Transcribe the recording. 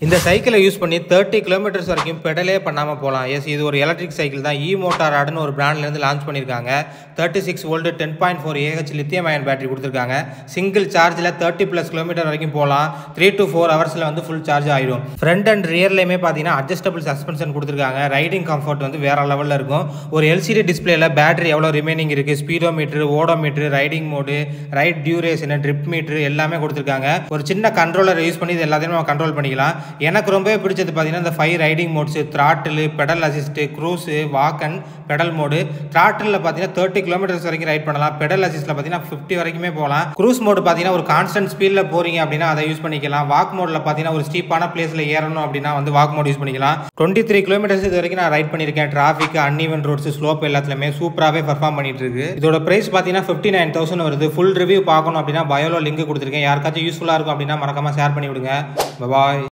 இந்த சைக்கிளை யூஸ் பண்ணி தேர்ட்டி கிலோமீட்டர்ஸ் வரைக்கும் பெடலே பண்ணாமல் போகலாம் எஸ் இது ஒரு எலக்ட்ரிக் சைக்கிள் தான் இ மோட்டார் ஆடுன்னு ஒரு பிராண்ட்லேருந்து லான்ச் பண்ணியிருக்காங்க thirty six volt ten point four A H lithium ion battery கொடுத்துருக்காங்க சிங்கிள் சார்ஜில் தேர்ட்டி ப்ளஸ் கிலோமீட்டர் வரைக்கும் போகலாம் த்ரீ டு ஃபோர் ஹவர்ஸில் வந்து ஃபுல் சார்ஜ் ஆகிடும் ஃப்ரண்ட் அண்ட் ரியர்லையுமே பார்த்தீங்கன்னா அட்ஜஸ்டபிள் சஸ்பென்ஷன் கொடுத்துருக்காங்க ரைடிங் கம்ஃபர்ட் வந்து வேற லெவலில் இருக்கும் ஒரு எல்சிடி டிஸ்பிளேல பேட்டரி எவ்வளோ ரிமைனிங் இருக்குது speedometer odometer riding mode ride duration trip meter எல்லாமே கொடுத்துருக்காங்க ஒரு சின்ன கண்ட்ரோலர் யூஸ் பண்ணி இது எல்லாத்தையும் நம்ம கண்ட்ரோல் பண்ணிக்கலாம் எனக்கு ரொம்பவே பிடிச்சது பார்த்தீங்கன்னா இந்த five riding modes throttle pedal assist cruise walk and pedal mode த்ராட்டிலில் பார்த்தீங்கன்னா தேர்ட்டி கிலோமீட்டர்ஸ் வரைக்கும் ரைட் பண்ணலாம் பெடல் அசிஸ்ட்டில் பார்த்தீங்கன்னா ஃபிஃப்டி வரைக்குமே போகலாம் க்ரூஸ் மோடு பார்த்தீங்கன்னா ஒரு கான்ஸ்டன்ட் ஸ்பீடில் போறீங்க அப்படின்னா அதை யூஸ் பண்ணிக்கலாம் வாக் மோடில் பார்த்தீங்கன்னா ஒரு ஸ்டீப்பான பிளேஸில் ஏறணும் அப்படின்னா வந்து வாக் மோட் யூஸ் பண்ணிக்கலாம் டுவெண்ட்டி த்ரீ கிலோமீட்டர்ஸ் இது வரைக்கும் நான் ரைட் பண்ணியிருக்கேன் டிராஃபிக் அன்இவன் ரோட்ஸ் ஸ்லோப் எல்லாத்துலையுமே சூப்பராகவே பர்ஃபார்ம் பண்ணிட்டு இருக்கு இதோட பிரைஸ் பார்த்தீங்கன்னா ஃபிஃப்டி நைன் தௌசண்ட் வருது ஃபுல் ரிவ்யூ பார்க்கணும் அப்படின்னா பயோலோ லிங்க் கொடுத்துருக்கேன் யாருக்காச்சும் யூஸ்ஃபுல்லாக இருக்கும் அப்படின்னா மறக்காம ஷேர் பண்ணி விடுங்க பாய்